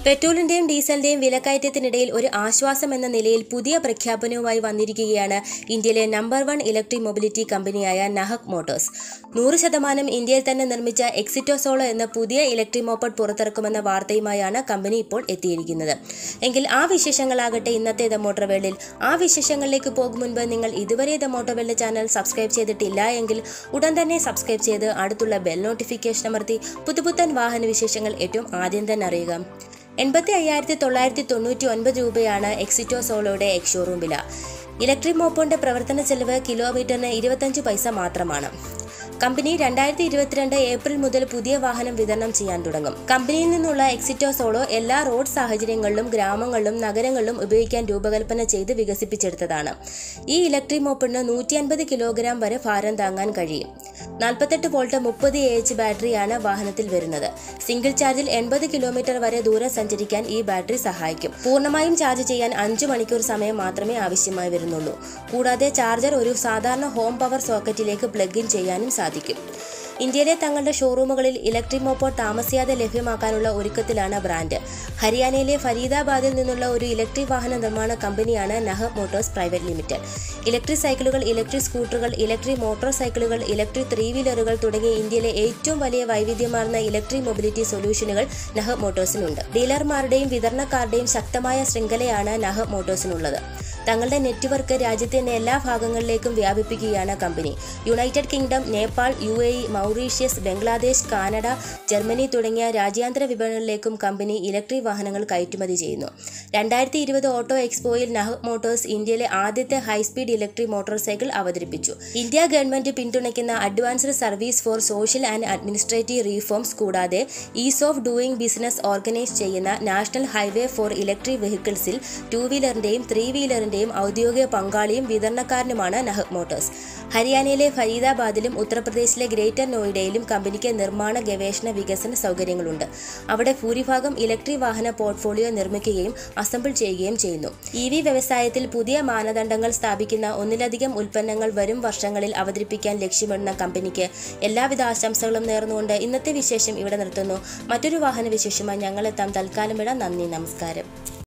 പെട്രോളിന്റെയും ഡീസലിന്റെയും വിലക്കയറ്റത്തിനിടയിൽ ഒരു ആശ്വാസം എന്ന നിലയിൽ പുതിയ പ്രഖ്യാപനവുമായി വന്നിരിക്കുകയാണ് ഇന്ത്യയിലെ നമ്പർ വൺ ഇലക്ട്രിക് മൊബിലിറ്റി കമ്പനിയായ നഹക് മോട്ടോഴ്സ് നൂറ് ശതമാനം ഇന്ത്യയിൽ തന്നെ നിർമ്മിച്ച എക്സിറ്റോസോളോ എന്ന പുതിയ ഇലക്ട്രിക് മോപ്പഡ് പുറത്തിറക്കുമെന്ന വാർത്തയുമായാണ് കമ്പനി ഇപ്പോൾ എത്തിയിരിക്കുന്നത് എങ്കിൽ ആ വിശേഷങ്ങളാകട്ടെ ഇന്നത്തെ ദ മോട്ടോർ വേൾഡിൽ ആ വിശേഷങ്ങളിലേക്ക് പോകും മുൻപ് നിങ്ങൾ ഇതുവരെ the motor world channel subscribe ചെയ്തിട്ടില്ല എങ്കിൽ ഉടൻ തന്നെ സബ്സ്ക്രൈബ് ചെയ്ത് അടുത്തുള്ള ബെൽ നോട്ടിഫിക്കേഷൻ അമർത്തി പുതുപുത്തൻ വാഹന വിശേഷങ്ങൾ ഏറ്റവും ആദ്യം തന്നെ അറിയുക എൺപത്തി അയ്യായിരത്തി തൊള്ളായിരത്തി തൊണ്ണൂറ്റി ഒൻപത് രൂപയാണ് എക്സിറ്റോ സോളോയുടെ എക്സ് ഷോറൂം വില ഇലക്ട്രിക് മോപ്പോന്റെ പ്രവർത്തന ചെലവ് കിലോമീറ്ററിന് ഇരുപത്തഞ്ച് പൈസ മാത്രമാണ് കമ്പനി രണ്ടായിരത്തി ഇരുപത്തിരണ്ട് ഏപ്രിൽ മുതൽ പുതിയ വാഹനം വിതരണം ചെയ്യാൻ തുടങ്ങും കമ്പനിയിൽ നിന്നുള്ള എക്സിറ്റോ സോളോ എല്ലാ റോഡ് സാഹചര്യങ്ങളിലും ഗ്രാമങ്ങളിലും നഗരങ്ങളിലും ഉപയോഗിക്കാൻ രൂപകൽപ്പന ചെയ്ത് വികസിപ്പിച്ചെടുത്തതാണ് ഈ ഇലക്ട്രിക് മോപ്പിന് നൂറ്റി അൻപത് കിലോഗ്രാം വരെ ഭാരം താങ്ങാൻ കഴിയും നാൽപ്പത്തെട്ട് വോൾട്ട് മുപ്പത് എ എച്ച് ബാറ്ററിയാണ് വാഹനത്തിൽ വരുന്നത് സിംഗിൾ ചാർജിൽ എൺപത് കിലോമീറ്റർ വരെ ദൂരം സഞ്ചരിക്കാൻ ഈ ബാറ്ററി സഹായിക്കും പൂർണ്ണമായും ചാർജ് ചെയ്യാൻ അഞ്ച് മണിക്കൂർ സമയം മാത്രമേ ആവശ്യമായി വരുന്നുള്ളൂ കൂടാതെ ചാർജർ ഒരു സാധാരണ ഹോം പവർ സോക്കറ്റിലേക്ക് പ്ലഗ് ഇൻ ചെയ്യാനും സാധിക്കും ഇന്ത്യയിലെ തങ്ങളുടെ ഷോറൂമുകളിൽ ഇലക്ട്രിക് മോപ്പോ താമസിയാതെ ലഭ്യമാക്കാനുള്ള ഒരുക്കത്തിലാണ് ബ്രാൻഡ് ഹരിയാനയിലെ ഫരീദാബാദിൽ നിന്നുള്ള ഒരു ഇലക്ട്രിക് വാഹന നിർമ്മാണ കമ്പനിയാണ് Nahak motors private limited electric സൈക്കിളുകൾ ഇലക്ട്രിക് സ്കൂട്ടറുകൾ ഇലക്ട്രിക് മോട്ടോർ സൈക്കിളുകൾ ഇലക്ട്രിക് ത്രീ വീലറുകൾ തുടങ്ങിയ ഇന്ത്യയിലെ ഏറ്റവും വലിയ വൈവിധ്യമാർന്ന ഇലക്ട്രിക് മൊബിലിറ്റി സൊല്യൂഷനുകൾ നഹബ് മോട്ടോഴ്സിനുണ്ട് ഡീലർമാരുടെയും വിതരണക്കാരുടെയും ശക്തമായ ശൃംഖലയാണ് നഹബ് മോട്ടോഴ്സിനുള്ളത് തങ്ങളുടെ നെറ്റ്വർക്ക് രാജ്യത്തിന്റെ എല്ലാ ഭാഗങ്ങളിലേക്കും വ്യാപിപ്പിക്കുകയാണ് കമ്പനി United Kingdom Nepal U A E Mauritius Bangladesh Canada Germany തുടങ്ങിയ രാജ്യാന്തര വിപണികളിലേക്കും കമ്പനി ഇലക്ട്രിക് വാഹനങ്ങൾ കയറ്റുമതി ചെയ്യുന്നു രണ്ടായിരത്തി ഇരുപത് ഓട്ടോ എക്സ്പോയിൽ നഹബ് മോട്ടോഴ്സ് ഇന്ത്യയിലെ ആദ്യത്തെ ഹൈസ്പീഡ് ഇലക്ട്രിക് മോട്ടോർ സൈക്കിൾ അവതരിപ്പിച്ചു ഇന്ത്യ ഗവൺമെന്റ് പിന്തുണയ്ക്കുന്ന advanced service for social and administrative reforms കൂടാതെ ease of doing business organise ചെയ്യുന്ന നാഷണൽ ഹൈവേ ഫോർ ഇലക്ട്രിക് വെഹിക്കിൾസിൽ ടൂ വീലറിന്റെയും ത്രീ വീലറിന്റെയും ഔദ്യോഗിക പങ്കാളിയും വിതരണക്കാരനുമാണ് നഹബ് മോട്ടോഴ്സ് ഹരിയാനയിലെ ഫരീദാബാദിലും ഉത്തർപ്രദേശിലെ ഗ്രേറ്റർ നോയിഡയിലും കമ്പനിക്ക് നിർമ്മാണ ഗവേഷണ വികസന സൗകര്യങ്ങളുണ്ട് അവിടെ ഭൂരിഭാഗം ഇലക്ട്രിക് വാഹന പോർട്ട്ഫോളിയോ നിർമ്മിക്കുകയും അസംബിൾ ചെയ്യുകയും ചെയ്യുന്നു ഇ വി വ്യവസായത്തിൽ പുതിയ മാനദണ്ഡങ്ങൾ സ്ഥാപിക്കുന്ന ഒന്നിലധികം ഉൽപ്പന്നങ്ങൾ വരും വർഷങ്ങളിൽ അവതരിപ്പിക്കാൻ ലക്ഷ്യമിടുന്ന കമ്പനിക്ക് എല്ലാവിധ ആശംസകളും നേർന്നുകൊണ്ട് ഇന്നത്തെ വിശേഷം ഇവിടെ നിർത്തുന്നു മറ്റൊരു വാഹന വിശേഷമായി ഞങ്ങളെത്താം തൽക്കാലം വിടാം നന്ദി നമസ്കാരം